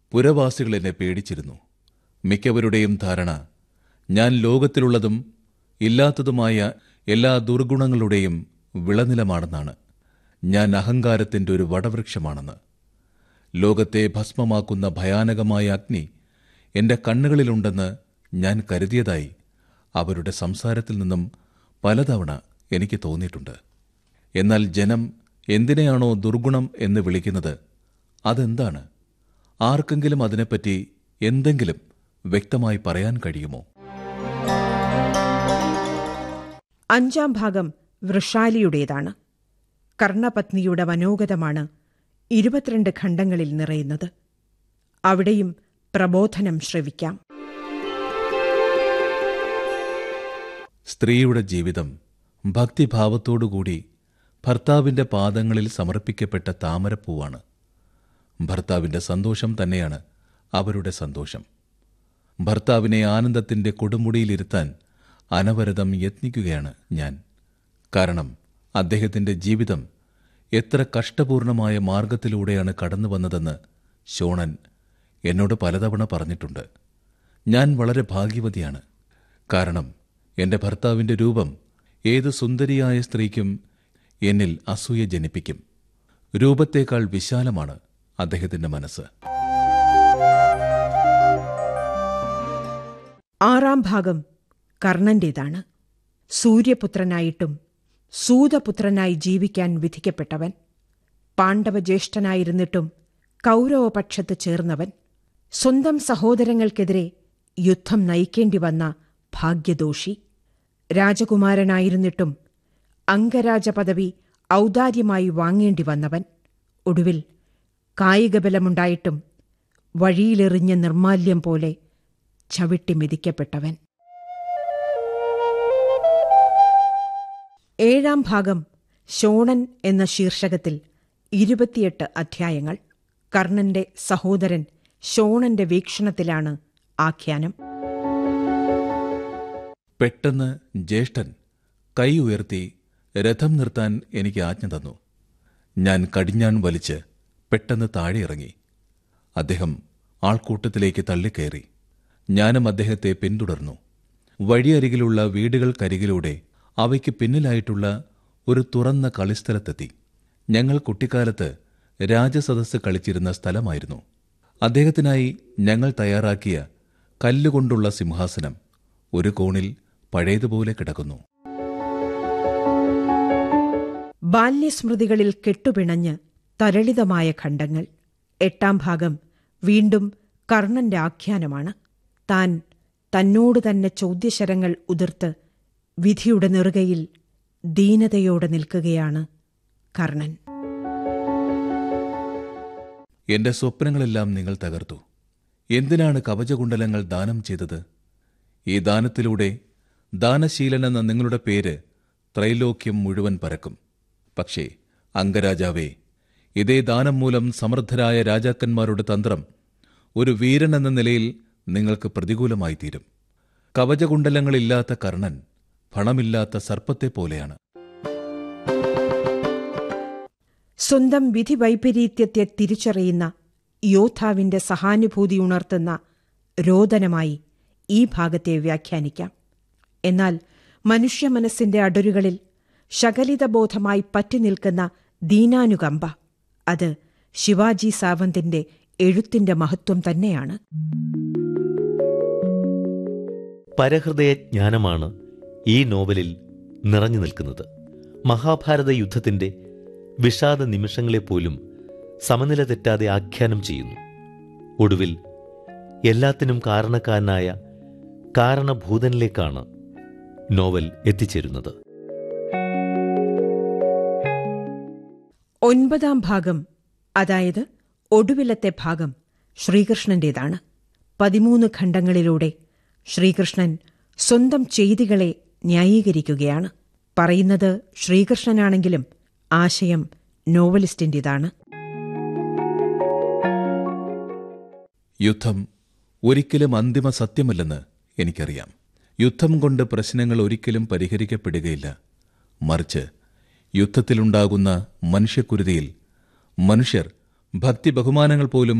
പുരവാസികൾ എന്നെ പേടിച്ചിരുന്നു മിക്കവരുടെയും ധാരണ ഞാൻ ലോകത്തിലുള്ളതും ഇല്ലാത്തതുമായ എല്ലാ ദുർഗുണങ്ങളുടെയും വിളനിലമാണെന്നാണ് ഞാൻ അഹങ്കാരത്തിന്റെ ഒരു വടവൃക്ഷമാണെന്ന് ലോകത്തെ ഭസ്മമാക്കുന്ന ഭയാനകമായ അഗ്നി എന്റെ കണ്ണുകളിലുണ്ടെന്ന് ഞാൻ കരുതിയതായി അവരുടെ സംസാരത്തിൽ നിന്നും പലതവണ എനിക്ക് തോന്നിയിട്ടുണ്ട് എന്നാൽ ജനം എന്തിനെയാണോ ദുർഗുണം എന്ന് വിളിക്കുന്നത് അതെന്താണ് ആർക്കെങ്കിലും അതിനെപ്പറ്റി എന്തെങ്കിലും വ്യക്തമായി പറയാൻ കഴിയുമോ അഞ്ചാം ഭാഗം വൃഷാലിയുടേതാണ് കർണപത്നിയുടെ മനോഗതമാണ് ഇരുപത്തിരണ്ട് ഖണ്ഡങ്ങളിൽ നിറയുന്നത് അവിടെയും പ്രബോധനം ശ്രവിക്കാം സ്ത്രീയുടെ ജീവിതം ഭക്തിഭാവത്തോടുകൂടി ഭർത്താവിന്റെ പാദങ്ങളിൽ സമർപ്പിക്കപ്പെട്ട താമരപ്പൂവാണ് ഭർത്താവിന്റെ സന്തോഷം തന്നെയാണ് അവരുടെ സന്തോഷം ഭർത്താവിനെ ആനന്ദത്തിന്റെ കൊടുമുടിയിലിരുത്താൻ അനവരതം യത്നിക്കുകയാണ് ഞാൻ കാരണം അദ്ദേഹത്തിന്റെ ജീവിതം എത്ര കഷ്ടപൂർണമായ മാർഗത്തിലൂടെയാണ് കടന്നു വന്നതെന്ന് ശോണൻ എന്നോട് പലതവണ പറഞ്ഞിട്ടുണ്ട് ഞാൻ വളരെ ഭാഗ്യവതിയാണ് കാരണം എന്റെ ഭർത്താവിന്റെ രൂപം ഏത് സുന്ദരിയായ സ്ത്രീക്കും എന്നിൽ അസൂയ ജനിപ്പിക്കും രൂപത്തേക്കാൾ വിശാലമാണ് അദ്ദേഹത്തിന്റെ മനസ്സ് ആറാം ഭാഗം കർണന്റേതാണ് സൂര്യപുത്രനായിട്ടും സൂതപുത്രനായി ജീവിക്കാൻ വിധിക്കപ്പെട്ടവൻ പാണ്ഡവജ്യേഷ്ഠനായിരുന്നിട്ടും കൗരവപക്ഷത്ത് ചേർന്നവൻ സ്വന്തം സഹോദരങ്ങൾക്കെതിരെ യുദ്ധം നയിക്കേണ്ടി വന്ന ഭാഗ്യദോഷി രാജകുമാരനായിരുന്നിട്ടും അംഗരാജ പദവി ഔദാര്യമായി വാങ്ങേണ്ടി വന്നവൻ ഒടുവിൽ കായികബലമുണ്ടായിട്ടും വഴിയിലെറിഞ്ഞ നിർമാല്യം പോലെ ചവിട്ടി മെതിക്കപ്പെട്ടവൻ ഏഴാം ഭാഗം ശോണൻ എന്ന ശീർഷകത്തിൽ ഇരുപത്തിയെട്ട് അധ്യായങ്ങൾ കർണന്റെ സഹോദരൻ ശോണന്റെ വീക്ഷണത്തിലാണ് ആഖ്യാനം പെട്ടെന്ന് ജ്യേഷ്ഠൻ കൈ ഉയർത്തി രഥം നിർത്താൻ എനിക്ക് ആജ്ഞ തന്നു ഞാൻ കടിഞ്ഞാൺ വലിച്ച് പെട്ടെന്ന് താഴെ ഇറങ്ങി അദ്ദേഹം ആൾക്കൂട്ടത്തിലേക്ക് തള്ളിക്കയറി ഞാനും അദ്ദേഹത്തെ പിന്തുടർന്നു വഴിയരികിലുള്ള വീടുകൾക്കരികിലൂടെ അവയ്ക്ക് പിന്നിലായിട്ടുള്ള ഒരു തുറന്ന കളിസ്ഥലത്തെത്തി ഞങ്ങൾ കുട്ടിക്കാലത്ത് രാജസദസ്സ് കളിച്ചിരുന്ന സ്ഥലമായിരുന്നു അദ്ദേഹത്തിനായി ഞങ്ങൾ തയ്യാറാക്കിയ കല്ലുകൊണ്ടുള്ള സിംഹാസനം ഒരു കോണിൽ പഴയതുപോലെ കിടക്കുന്നു ബാല്യസ്മൃതികളിൽ കെട്ടുപിണഞ്ഞ് തരളിതമായ ഖണ്ഡങ്ങൾ എട്ടാം ഭാഗം വീണ്ടും കർണന്റെ ആഖ്യാനമാണ് താൻ തന്നോട് തന്നെ ചോദ്യശരങ്ങൾ ഉതിർത്ത് വിധിയുടെ നെറുകയിൽ ദീനതയോടെ നിൽക്കുകയാണ് കർണൻ എന്റെ സ്വപ്നങ്ങളെല്ലാം നിങ്ങൾ തകർത്തു എന്തിനാണ് കവചകുണ്ടലങ്ങൾ ദാനം ചെയ്തത് ഈ ദാനത്തിലൂടെ ദാനശീലൻ എന്ന നിങ്ങളുടെ പേര് ത്രൈലോക്യം മുഴുവൻ പരക്കും പക്ഷേ അംഗരാജാവേ ഇതേ ദാനം മൂലം സമർത്ഥരായ രാജാക്കന്മാരുടെ തന്ത്രം ഒരു വീരൻ എന്ന നിലയിൽ നിങ്ങൾക്ക് പ്രതികൂലമായി തീരും കവചകുണ്ടലങ്ങളില്ലാത്ത കർണൻ പണമില്ലാത്ത സർപ്പത്തെ പോലെയാണ് സ്വന്തം വിധി വൈപരീത്യത്തെ തിരിച്ചറിയുന്ന യോദ്ധാവിന്റെ സഹാനുഭൂതി ഉണർത്തുന്ന രോദനമായി ഈ ഭാഗത്തെ വ്യാഖ്യാനിക്കാം എന്നാൽ മനുഷ്യ മനസ്സിന്റെ അടരുകളിൽ ശകലിതബോധമായി പറ്റി നിൽക്കുന്ന ദീനാനുകമ്പ അത് ശിവാജി സാവന്തിന്റെ എഴുത്തിന്റെ മഹത്വം തന്നെയാണ് പരഹൃദയ ജ്ഞാനമാണ് ഈ നോവലിൽ നിറഞ്ഞു നിൽക്കുന്നത് മഹാഭാരത യുദ്ധത്തിന്റെ വിഷാദ നിമിഷങ്ങളെപ്പോലും സമനില തെറ്റാതെ ആഖ്യാനം ചെയ്യുന്നു ഒടുവിൽ എല്ലാത്തിനും കാരണക്കാരനായ കാരണഭൂതനിലേക്കാണ് നോവൽ എത്തിച്ചേരുന്നത് ഒൻപതാം ഭാഗം അതായത് ഒടുവിലത്തെ ഭാഗം ശ്രീകൃഷ്ണന്റേതാണ് പതിമൂന്ന് ഖണ്ഡങ്ങളിലൂടെ ശ്രീകൃഷ്ണൻ സ്വന്തം ചെയ്തികളെ ന്യായീകരിക്കുകയാണ് പറയുന്നത് ശ്രീകൃഷ്ണനാണെങ്കിലും ആശയം നോവലിസ്റ്റിന്റേതാണ് യുദ്ധം ഒരിക്കലും അന്തിമ സത്യമല്ലെന്ന് എനിക്കറിയാം യുദ്ധം കൊണ്ട് പ്രശ്നങ്ങൾ ഒരിക്കലും പരിഹരിക്കപ്പെടുകയില്ല മറിച്ച് യുദ്ധത്തിലുണ്ടാകുന്ന മനുഷ്യക്കുരുതിയിൽ മനുഷ്യർ ഭക്തി ബഹുമാനങ്ങൾ പോലും